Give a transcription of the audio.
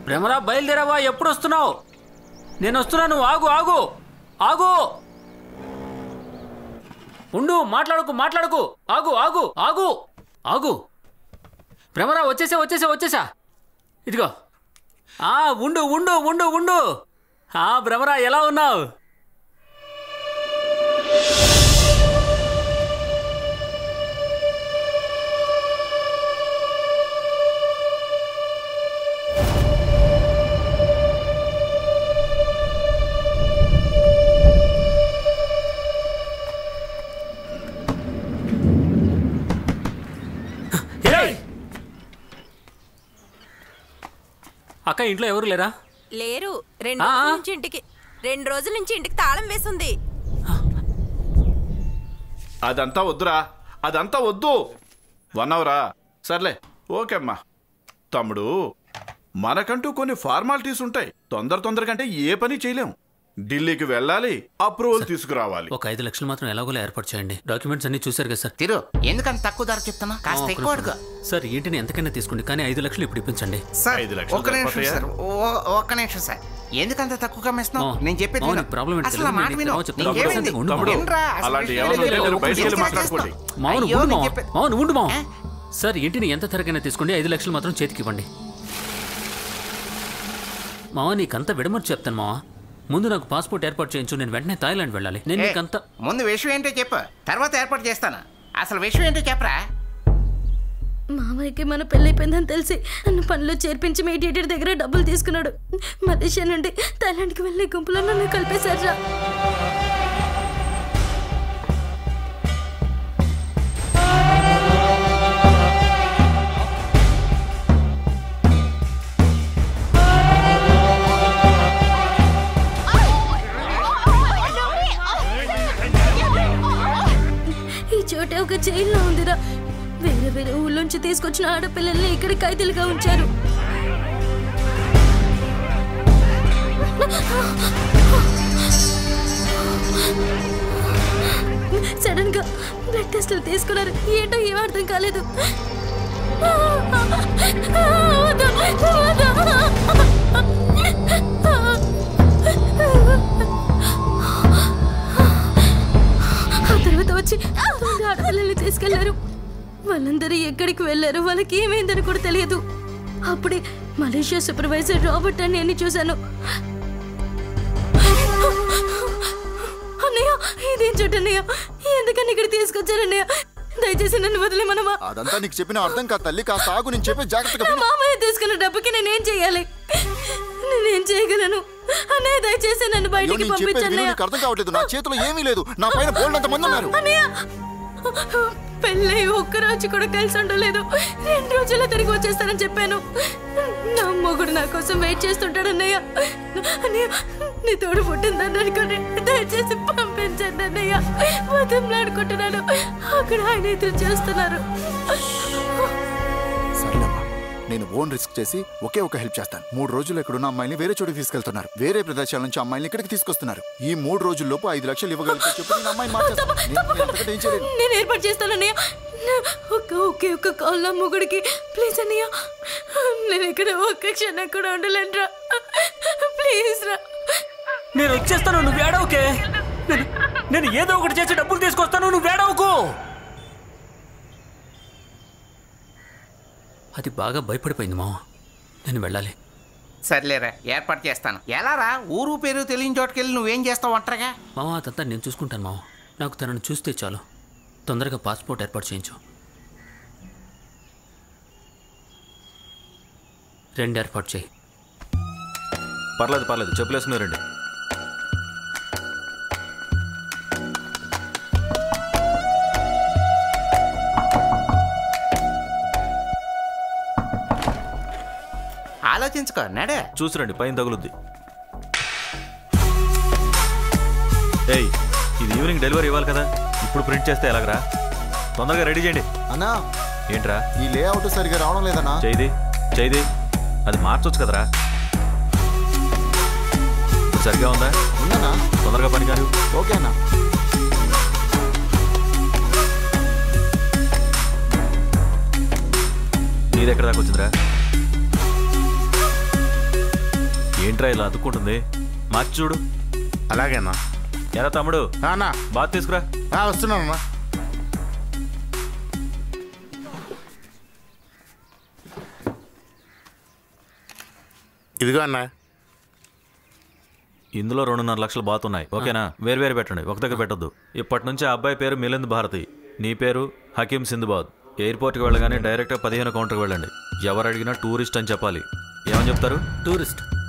భ్రమరా బయలుదేరావా ఎప్పుడు వస్తున్నావు నేను వస్తున్నాను ఆగు ఆగు ఆగు ఉండు మాట్లాడుకు మాట్లాడుకు ఆగు ఆగు ఆగు ఆగు భ్రమరా వచ్చేసా వచ్చేసా వచ్చేసా ఇదిగో ఆ ఉండు ఉండు ఉండు ఉండు ఆ భ్రమరా ఎలా ఉన్నావు ఏయ్! అక్క ఇంట్లో ఎవరు లేరా లేరు రెండు ఆ? రోజుల నుంచి ఇంటికి రెండు రోజుల నుంచి ఇంటికి తాళం వేసింది అదంతా వద్దురా అదంతా వద్దు వన్ అవరా సర్లే ఓకే అమ్మా తమ్ముడు మనకంటూ కొన్ని ఫార్మాలిటీస్ ఉంటాయి తొందర తొందరకంటే ఏ పని చేయలేం ఢిల్లీకి వెళ్ళాలి అప్రూవల్ తీసుకురావాలి ఒక ఐదు లక్షలు మాత్రం ఎలాగోలా ఏర్పాటు చేయండి డాక్యుమెంట్స్ అన్ని చూశారు కదా సార్ తిరు ఎందుకంత తక్కువ ధర చెప్తున్నా కాస్త ఒక్క ఎక్కువ నిమిషం. అడుగు సార్ ఏంటిని ఎంతకైనా తీసుకోండి కానీ ఐదు లక్షలు ఇప్పుడు ఇప్పించండి సార్ ఐదు లక్షలు ఒక్క నిమిషం సరిపోతాయా? సార్ ఓ- ఒక్క నిమిషం సార్ ఎందుకంత తక్కువగా ఇస్తున్నావు మామ, నేను చెప్పేది మామ, విను. నీకు ప్రాబ్లం ఏంటి అసలు ఆ తెలియదు, మాట నేను విను తర్వాత చెప్తాను. నీకేమైంది? తమ్ముడు, తమ్ముడు, వినరా? అసలు అలాంటి విషయం ఏమన్నా ఏంటో ఉంటే చెప్పు. బయటికి వెళ్ళి ఎందుకు మాట్లాడుకోండి. చేస్తావు? మామూలు అయ్యో, ఉండు నేను మామ చెప్పే- మామూలు ఉండు మామ ఏ? సార్ ఇంటిని ఎంత ధరకైనా తీసుకోండి ఐదు లక్షలు మాత్రం చేతికి ఇవ్వండి మామ నీకంతా విడమర్చి చెప్తాను మామ ముందు నాకు పాస్పోర్ట్ ఏర్పాటు చేయించు నేను వెంటనే థాయిలాండ్ వెళ్ళాలి నేను ఏ, నీకంతా ముందు విషయం ఏంటో చెప్పు తర్వాత ఏర్పాటు చేస్తాను అసలు విషయం ఏంటో చెప్పరా మామయ్యకి మన పెళ్ళైపోయిందని తెలిసి నన్ను పనిలో చేర్పించి మీడియేటర్ దగ్గర డబ్బులు తీసుకున్నాడు మలేషియా నుండి థాయిలాండ్కి వెళ్ళే గుంపులో నన్ను కలిపేశారా ఈ చోటే ఒక జైల్లో ఉందిరా వేరే వేరే ఊళ్ళోంచి తీసుకొచ్చిన ఆడపిల్లల్ని ఇక్కడ ఖైదీలుగా ఉంచారు సడన్ గా బ్లడ్ టెస్టులు తీసుకున్నారు ఏంటో ఏం అర్థం కాలేదు వద్దు, వద్దు. ఆ తర్వాత వచ్చి కొంతమంది ఆడపిల్లల్ని తీసుకెళ్లారు వాళ్ళందరూ ఎక్కడికి వెళ్ళారు వాళ్ళకి ఏమైందని కూడా తెలియదు అప్పుడే మలేషియా సూపర్వైజర్ రాబర్ట్ అని నేను చూశాను అన్నయ్య ఇదేం చూడన్నయ్య ఎందుకని ఇక్కడ తీసుకొచ్చారన్నయ్య దయచేసి నన్ను వదిలేమనమా అదంతా నీకు చెప్పిన అర్థం కాదు తల్లి కాస్త ఆగు నేను చెప్పే జాగ్రత్తగా విను. మామయ్య తీసుకున్న డబ్బుకి నేనేం చేయాలి నేనేం చేయగలను అన్నయ్య దయచేసి నన్ను అయ్యో బయటికి నేను చెప్పేది విను పంపించన్నయ్య నీకు అర్థం కావట్లేదు నా చేతిలో ఏమీ లేదు నా పైన బోల్డ్ మంది ఉన్నారు అన్నయ్య పెళ్ళై ఒక్క రోజు కూడా కలిసి ఉండలేదు రెండు రోజుల్లో తిరిగి వచ్చేస్తానని చెప్పాను నా మొగుడు నా కోసం వెయిట్ చేస్తుంటాడు అన్నయ్య అన్నయ్య నీ తోడు పుట్టిందని అనుకోండి దయచేసి పంపించండి అన్నయ్య వదంలాడుకుంటున్నాను అక్కడ ఆయన ఎదురు చేస్తున్నారు సరేనమ్మా నేను ఓన్ రిస్క్ చేసి ఒకే ఒక హెల్ప్ చేస్తాను మూడు రోజులు ఇక్కడున్న అమ్మాయిని వేరే చోటుకి తీసుకెళ్తున్నారు వేరే ప్రదేశాల నుంచి అమ్మాయిని ఇక్కడికి తీసుకొస్తున్నారు ఈ మూడు రోజుల్లోపు ఐదు లక్షలు ఇవ్వగలిగితే చెప్పి నేను అమ్మాయిని మార్చేస్తాను నేను- నేను అంతకంటే ఏం చేయలేను నేను ఏర్పాటు చేస్తాను అన్నయ్య ఒక్క ఒకే ఒక్క కాల్ నా మొగుడికి ప్లీజ్ అన్నయ్య నేను ఇక్కడ ఒక్క క్షణం కూడా ఉండలేను రా ప్లీజ్ రా నేను వచ్చేస్తాను నువ్వు ఏడవకే నేను నేను ఏదో ఒకటి చేసి డబ్బులు తీసుకొస్తాను నువ్వు ఏడవకు అది బాగా భయపడిపోయింది మామ నేను వెళ్ళాలి సర్లేరా ఏర్పాటు చేస్తాను ఎలారా ఊరు పేరు తెలియని చోటుకెళ్ళి నువ్వేం చేస్తావు ఒంటరిగా మామ అదంతా నేను చూసుకుంటాను మామ నాకు తనను చూస్తే చాలు తొందరగా పాస్పోర్ట్ ఏర్పాటు చేయించు రెండు ఏర్పాటు చేయి పర్లేదు పర్లేదు చెప్పులేసుకున్నారండి ఆలోచించుకో నడే చూసిరండి పైన తగులుద్ది ఏయ్ ఇది ఈవినింగ్ డెలివరీ ఇవ్వాలి కదా ఇప్పుడు ప్రింట్ చేస్తే ఎలాగరా తొందరగా రెడీ చేయండి అన్నా ఏంట్రా ఈ లేఅవుట్ సరిగా రావడం లేదన్నా చేయిది చేయిది అది మార్చొచ్చు కదరా ఇప్పుడు సరిగ్గా ఉందా ఉందన్నా తొందరగా పని కాదు ఓకే అన్నా నీది ఎక్కడ దాకా వచ్చిందిరా ఏంట్రా ఇలా అతుక్కుంటుంది మార్చి చూడు అలాగేనా ఎరా తమ్ముడు ఆ, అన్నా బాత్ తీసుకురా ఆ, వస్తున్నానన్నా ఇదిగో అన్నా ఇందులో రెండున్నర లక్షలు బాత్ ఉన్నాయి ఓకేనా వేరు వేరు పెట్టండి ఒక దగ్గర పెట్టొద్దు ఇప్పటి నుంచి ఆ అబ్బాయి పేరు మిలింద్ భారతి నీ పేరు హకీం సింధుబాద్ ఎయిర్పోర్ట్కి వెళ్ళగానే డైరెక్ట్గా పదిహేను కౌంటర్కి వెళ్ళండి ఎవరు అడిగినా టూరిస్ట్ అని చెప్పాలి ఏమని చెప్తారు టూరిస్ట్